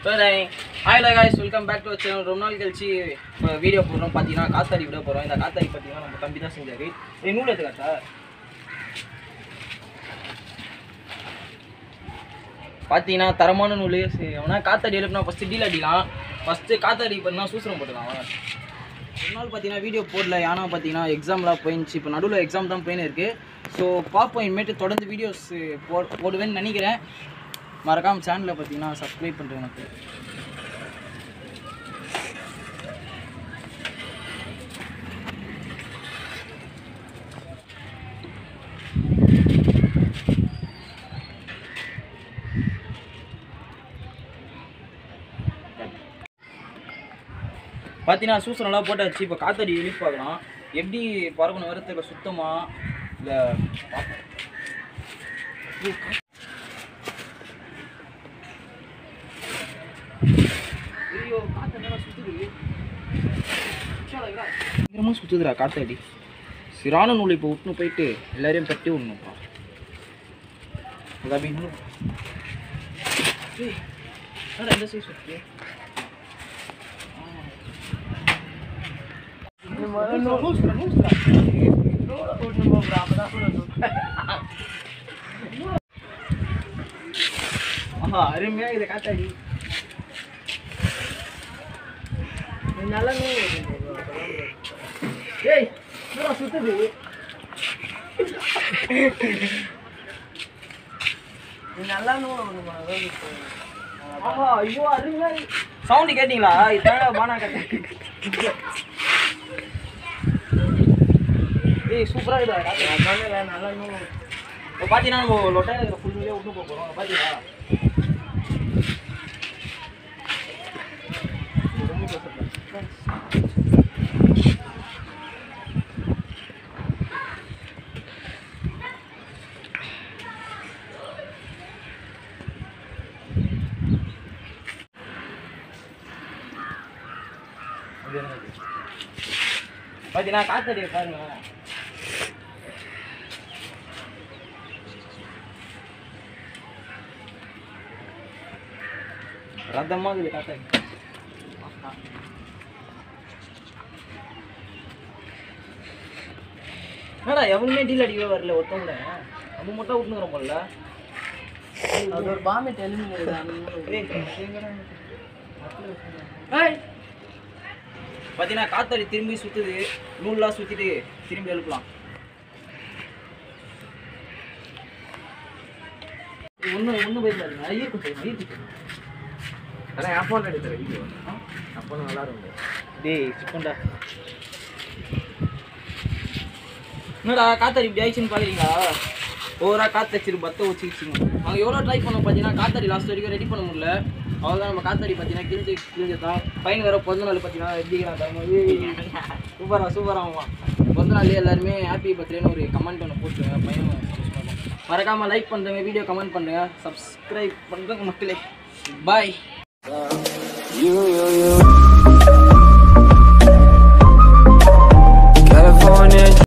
Hi guys welcome back to channel ரொம்ப நாள் கழிச்சு வீடியோ போடுறோம் பார்த்தீங்கன்னா காத்தாடி விட போகிறோம் இந்த காத்தாடி பார்த்தீங்கன்னா நம்ம தம்பி தான் செஞ்சாரு ஏய் நூல் எடுத்துக்காட்டா பார்த்தீங்கன்னா தரமான நூல் அவனா காத்தாடி எழுப்பினா ஃபஸ்ட்டு டீல் அடிக்கலாம் ஃபஸ்ட்டு காத்தாடி பண்ணால் சூசரம் போட்டுக்கலாம் அவன் ஒரு நாள் பார்த்தீங்கன்னா வீடியோ போடல ஏன்னா பார்த்தீங்கன்னா எக்ஸாம்லாம் போயிடுச்சு இப்போ நடுவில் எக்ஸாம் தான் போயின்னு இருக்குது ஸோ பார்ப்போம் இனிமேட்டு தொடர்ந்து வீடியோஸ் போ போடுவேன்னு நினைக்கிறேன் மறக்காம சேனலை பார்த்தீங்கன்னா சப்ஸ்கிரைப் பண்ணுறேன் எனக்கு பார்த்தீங்கன்னா சூசனெல்லாம் போட்டாச்சு இப்போ காத்தடி எழுப்பி பார்க்கலாம் எப்படி பறக்கணும் வரத்துல சுத்தமாக இல்லை ஐயோ காத்தெல்லாம் சுத்துது பயங்கரமாக சுத்துதுடா காத்தாடி சிறான நூல் இப்போ விட்டுன்னு போயிட்டு எல்லாரையும் கட்டி விடணும்ப்பா அதான் மீன் ஏய், என்னடா இந்த சைஸ் சுத்து ஆஹா அருமையா இதை காத்தாடி ஏய் என்னடா சுத்துது ஆஹா ஐயோ அருமையா சவுண்ட் கேட்டிங்களா இதான் பானா கட்ட ஏய் சூப்பரா இருக்குடா காத்தாடி நல்லா இப்போ பார்த்தீங்கன்னா நம்ம லொட்டையில் இருக்கிற ஃபுல்லே விட்டு போக போகிறோம் பார்த்தீங்களா ரொம்ப கஷ்டம். அது என்னது? பார்த்தீங்கன்னா காத்தடியை பாருங்க ரத்தமாக இருக்குது காத்தாடி என்னடா எவனுமே டீல் அடிக்கவே வரல ஒருத்தவங்க நம்ம மட்டும் விட்டுனுக்குறோம் போல அது ஒரு பாம்பு டெலிமினேட் பார்த்தீங்கன்னா காத்தாடி திரும்பி சுத்துது நூல்லாம் சுத்திட்டு திரும்பி எழுப்பலாம் ஒன்று ஒன்று பயப்படாதுங்க ஈர்க்கும் சார் ஈர்க்கும் ஆனால் என் ஃபோன் எடுத்துற வீடியோ அப்போ நல்லா இருக்கும் டேய் சிப்பண்டா என்னடா காத்தாடி இப்படி ஆயிடுச்சுன்னு பார்க்குறீங்களா ஓவரா காத்து வச்சிரு பத்த வச்சுக்கிச்சுங்க நாங்கள் எவ்வளோ ட்ரை பண்ணோம் பார்த்தீங்கன்னா காத்தாடி லாஸ்ட் வரைக்கும் ரெடி பண்ண முடியல அவ்வளோதான் நம்ம காத்தாடி பார்த்தீங்கன்னா கிழிஞ்சு கிழிஞ்சு தான் பையன் வேற பிறந்த நாள் பார்த்தீங்கன்னா எப்படி சூப்பரா சூப்பரா ஆமாம் பிறந்த நாள் எல்லாருமே ஹாப்பி பர்த்டேன்னு ஒரு கமெண்ட் ஒன்று போட்டுருங்க பையன் மறக்காம லைக் பண்ணுறேங்க வீடியோ கமெண்ட் பண்ணுங்க சப்ஸ்கிரைப் பண்ணுறேங்க மக்களே பாய் You, you, you.